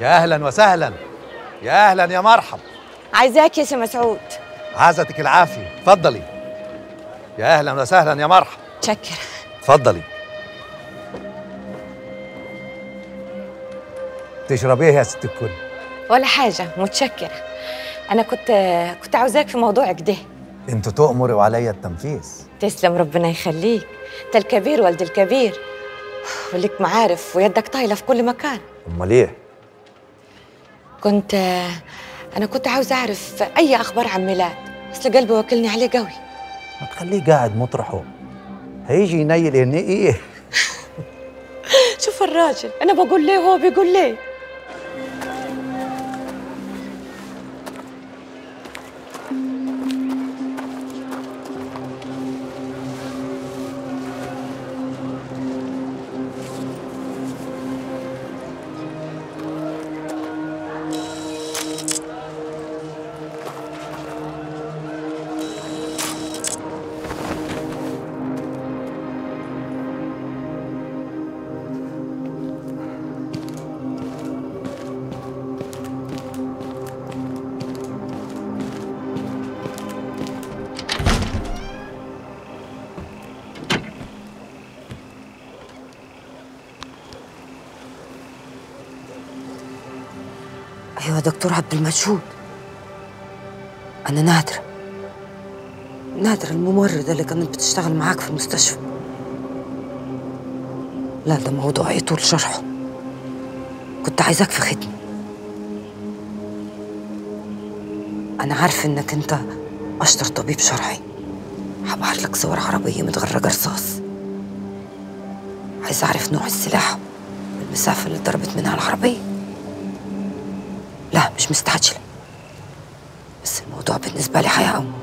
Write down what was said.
يا اهلا وسهلا يا اهلا يا مرحب عايزاك يا سي مسعود عزتك العافيه اتفضلي يا اهلا وسهلا يا مرحب تشكر اتفضلي تشرب ايه يا ست الكل ولا حاجة متشكرة أنا كنت كنت عاوزاك في موضوع كده انتوا تؤمروا وعليا التنفيذ تسلم ربنا يخليك انت الكبير ولد الكبير وليك معارف ويدك طايلة في كل مكان امال ايه كنت أنا كنت عاوزة أعرف أي أخبار عن ميلاد أصل قلبي واكلني عليه قوي ما تخليه قاعد مطرحه هيجي ينيل هنا ايه شوف الراجل أنا بقول ليه وهو بيقول ليه أيوة دكتور عبد المجهود أنا نادرة نادرة الممرضة اللي كانت بتشتغل معاك في المستشفى لا ده موضوع يطول شرحه كنت عايزاك في خدمة أنا عارفة إنك أنت أشطر طبيب شرعي هبعت لك صور عربية متغرقة رصاص عايز أعرف نوع السلاح والمسافة اللي ضربت منها العربية لا مش مستعجلة بس الموضوع بالنسبة لي حياة أو موت